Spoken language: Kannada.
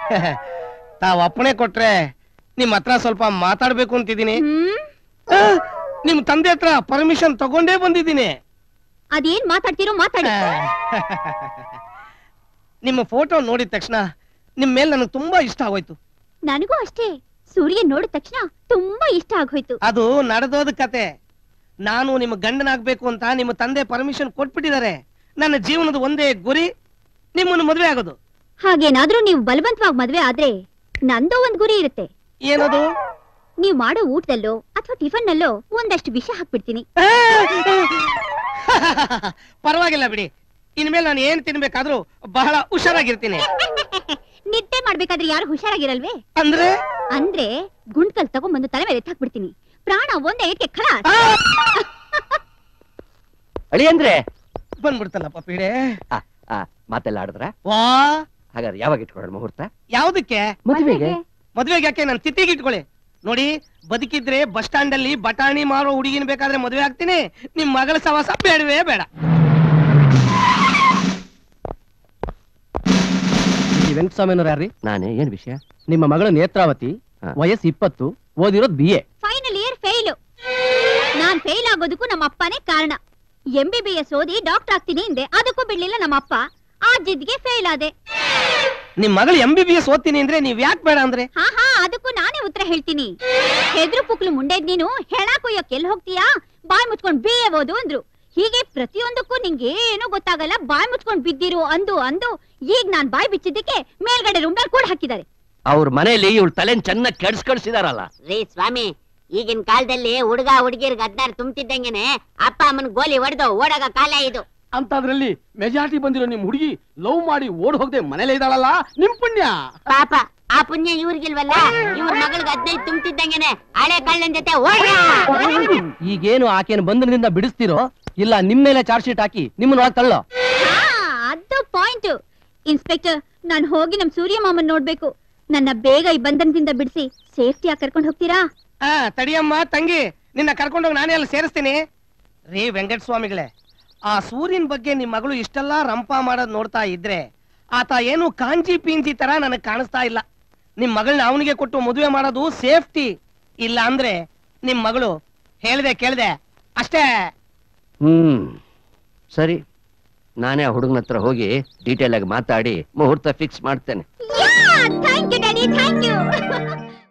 ತಾವ್ ಅಪ್ಪಣೆ ಕೊಟ್ರೆ ನಿಮ್ ಹತ್ರ ಸ್ವಲ್ಪ ಮಾತಾಡ್ಬೇಕು ಅಂತಿದ್ದೀನಿ ಹ್ಮ್ ಆ, ನಿಮ್ ತಂದೆ ಹತ್ರ ಪರ್ಮಿಷನ್ ತಗೊಂಡೇ ಬಂದಿದ್ದೀನಿ ಅದೇನ್ ಮಾತಾಡ್ತಿರೋ ಮಾತಾಡಿ ನಿಮ್ಮ ಫೋಟೋ ನೋಡಿದ ತಕ್ಷಣ ನಿಮ್ ಮೇಲೆ ನನಗೆ ತುಂಬಾ ಇಷ್ಟ ಆಗೋಯ್ತು ನನಗೂ ಅಷ್ಟೇ ಸೂರ್ಯ ನೋಡಿದ ತಕ್ಷಣ ತುಂಬಾ ಇಷ್ಟ ಆಗೋಯ್ತು ಅದು ನಡೆದೋದ ಕತೆ ನಾನು ನಿಮ್ಮ ಗಂಡನಾಗ್ಬೇಕು ಅಂತ ನಿಮ್ಮ ತಂದೆ ಪರ್ಮಿಷನ್ ಕೊಟ್ಬಿಟ್ಟಿದ್ದಾರೆ ನನ್ನ ಜೀವನದ ಒಂದೇ ಗುರಿ ನಿಮ್ಮನ್ನು ಮದುವೆ ಆಗೋದು ಹಾಗೇನಾದ್ರೂ ನೀವು ಬಲವಂತವಾಗಿ ಮದ್ವೆ ಆದ್ರೆ ನಂದೋ ಒಂದ್ ಗುರಿ ಇರುತ್ತೆ ಏನದು ನೀವ್ ಮಾಡೋ ಊಟದಲ್ಲೋ ಅಥವಾ ಟಿಫನ್ ನಲ್ಲೋ ಒಂದಷ್ಟು ವಿಷ ಹಾಕ್ಬಿಡ್ತೀನಿ ಆ! ಪರವಾಗಿಲ್ಲ ಬಿಡಿ ಇನ್ಮೇಲೆ ನಾನು ಏನ್ ತಿನ್ಬೇಕಾದ್ರೂ ಬಹಳ ಹುಷಾರಾಗಿರ್ತೀನಿ ನಿದ್ದೆ ಮಾಡ್ಬೇಕಾದ್ರೆ ಯಾರು ಹುಷಾರಾಗಿರಲ್ವೇ ಅಂದ್ರೆ ಅಂದ್ರೆ ಗುಂಡ್ಕಲ್ ತಗೊಂಡ್ಬಂದು ತಲೆ ಮೇಲೆ ಎತ್ತಾಕ್ಬಿಡ್ತೀನಿ ಪ್ರಾಣ ಒಂದೇ ಏಕೆ ಖಲಾಸ್ ಆ! ಅಳಿ ಅಂದ್ರೆ ಬಂದ್ಬಿಡ್ತಲ್ಲಪ್ಪ ಪೀಡೆ ಮಾತೆಲ್ಲ ಆಡಿದ್ರ ವಾ ಹಾಗಾದ್ರೆ ಯಾವಾಗ ಇಟ್ಕೊಳ್ಳೋಣ ಮುಹೂರ್ತ ಯಾವ್ದಕ್ಕೆ ಮದುವೆಗೆ ಮದ್ವೆಗೆ ಯಾಕೆ ನಾನು ತಿತ್ತಿಗೆ ಇಟ್ಕೊಳ್ಳಿ ನೋಡಿ ಬದುಕಿದ್ರೆ ಬಸ್ ಸ್ಟ್ಯಾಂಡ್ ಅಲ್ಲಿ ಬಟಾಣಿ ಮಾರೋ ಹುಡುಗಿನ ಬೇಕಾದ್ರೆ ಮದ್ವೆ ಆಗ್ತೀನಿ ನಿಮ್ ಮಗಳ ಸವಾಸ ಬೇಡವೇ ಬೇಡ ಈ ವೆಂಕಟಸ್ವಾಮಿನವ್ರು ಯಾರ್ರಿ ನಾನೇ ಏನ್ ವಿಷಯ ನಿಮ್ಮ ಮಗಳು ನೇತ್ರಾವತಿ ಹಾ. ವಯಸ್ಸು ಇಪ್ಪತ್ತು ಓದಿರೋದ್ B A final year fail ನಾನ್ ಫೇಲ್ ಆಗೋದಕ್ಕೂ ನಮ್ಮ ಅಪ್ಪನೇ ಕಾರಣ ಎಂ ಬಿ ಬಿ ಎಸ್ ಓದಿ ಡಾಕ್ಟರ್ ಆಗ್ತೀನಿ ಹಿಂದೆ ಅದಕ್ಕೂ ಬಿಡ್ಲಿಲ್ಲ ನಮ್ಮ ಅಪ್ಪ ಆ ಜಿದ್ಗೆ ಫೇಲ್ ಆದೆ ನಿಮ್ ಮಗಳು ಎಂ ಬಿ ಬಿ ಎಸ್ ಓದ್ತೀನಿ ಅಂದ್ರೆ ನೀವ್ ಯಾಕೆ ಬೇಡ ಅಂದ್ರೆ ಹಾ ಹಾ ಅದಕ್ಕೂ ನಾನೇ ಉತ್ತರ ಹೇಳ್ತೀನಿ ಹೆದ್ರು ಪುಕ್ಲು ಮುಂಡೆದ್ ನೀನು ಹೆಣ ಕೊಯ್ಯೋಕ್ ಎಲ್ಲಿ ಹೋಗ್ತೀಯಾ ಬಾಯ್ ಮುಚ್ಕೊಂಡ್ ಬಿ ಎ ಓದು ಅಂದ್ರು ಹೀಗೆ ಪ್ರತಿಯೊಂದಕ್ಕೂ ನಿಂಗೆ ಏನೂ ಗೊತ್ತಾಗಲ್ಲ ಬಾಯ್ ಮುಚ್ಕೊಂಡ್ ಬಿದ್ದಿರು ಅಂದು ಅಂದು ಈಗ ನಾನ್ ಬಾಯ್ ಬಿಚ್ಚಿದ್ದಕ್ಕೆ ಮೇಲ್ಗಡೆ ರೂಮ್ನಲ್ಲಿ ಕೂಡ ಹಾಕಿದ್ದಾರೆ ಅವ್ರ ಮನೆಯಲ್ಲಿ ಇವಳು ತಲೆನ್ ಚೆನ್ನಾಗಿ ಕೆಡ್ಸ್ ಕಳ್ಸಿದಾರಲ್ಲ ರೀ ಸ್ವಾಮಿ ಈಗಿನ ಕಾಲದಲ್ಲಿ ಹುಡುಗ ಹುಡುಗಿರ್ಗೆ ಹದ್ನಾರು ತುಂಬ್ತಿದ್ದಂಗೆನೆ ಅಪ್ಪ ಅಮ್ಮನ್ ಗೋಲಿ ಹೊಡೆದು ಓಡಾಗ ಕಾಲ ಇದು ಅಂತದ್ರಲ್ಲಿ ಮೆಜಾರಿಟಿ ಬಂದಿರೋ ನಿಮ್ ಹುಡುಗಿ ಲವ್ ಮಾಡಿ ಓಡ್ ಹೋಗದೆ ಮನೇಲೆ ಇದ್ದಾಳಲ್ಲ ನಿಮ್ ಪುಣ್ಯ ಪಾಪ ಆ ಪುಣ್ಯ ಇವ್ರಿಗಿಲ್ವಲ್ಲ ಇವ್ರ ಮಗಳಿಗೆ ಹದಿನೈದು ತುಂಬ್ತಿದ್ದಂಗೆನೆ ಹಳೆ ಕಳ್ಳನ್ ಜೊತೆ ಓಡ ಈಗೇನು ಆಕೆಯನ್ನು ಬಂಧನದಿಂದ ಬಿಡಿಸ್ತಿರೋ ಇಲ್ಲ ನಿಮ್ ಮೇಲೆ ಚಾರ್ಜ್ ಶೀಟ್ ಹಾಕಿ ನಿಮ್ಮನ್ನ ಒಳಗ್ ತಳ್ಳೋ ಹಾ ಅದು ಪಾಯಿಂಟ್ ಇನ್ಸ್ಪೆಕ್ಟರ್ ನಾನ್ ಹೋಗಿ ನಮ್ ಸೂರ್ಯ ಮಾಮನ್ ನೋಡ್ಬೇಕು ನನ್ನ ಬೇಗ ಈ ಬಂಧನದಿಂದ ಬಿಡಿಸಿ ಸೇಫ್ಟಿ ಆಗಿ ಕರ್ಕೊಂಡು ಹೋಗ್ತೀರಾ ಆ ತಡಿಯಮ್ಮ ತಂಗಿ ನಿನ್ನ ಕರ್ಕೊಂಡೋಗಿ ನಾನೇ ಅಲ್ಲಿ ಸೇರಿಸ್ತೀನಿ ರೀ ವೆಂಕಟ ಸ್ವಾಮಿಗಳೇ ಆ ಸೂರ್ಯನ ಬಗ್ಗೆ ನಿಮ್ ಮಗಳು ಇಷ್ಟೆಲ್ಲ ರಂಪ ಮಾಡೋದ್ ನೋಡ್ತಾ ಇದ್ರೆ ಆತ ಏನು ಕಾಂಜಿ ಪಿಂಜಿ ತರ ನನಗ್ ಕಾಣಿಸ್ತಾ ಇಲ್ಲ ನಿಮ್ ಮಗಳನ್ನ ಅವನಿಗೆ ಕೊಟ್ಟು ಮದುವೆ ಮಾಡೋದು ಸೇಫ್ಟಿ ಇಲ್ಲ ಅಂದ್ರೆ ನಿಮ್ ಮಗಳು ಹೇಳ್ದೆ ಕೇಳ್ದೆ ಅಷ್ಟೇ ಹ್ಮ್ ಸರಿ ನಾನೇ ಆ ಹುಡುಗನ ಹತ್ರ ಹೋಗಿ ಡೀಟೇಲ್ ಆಗಿ ಮಾತಾಡಿ ಮುಹೂರ್ತ ಫಿಕ್ಸ್ ಮಾಡ್ತೇನೆ thank you daddy thank you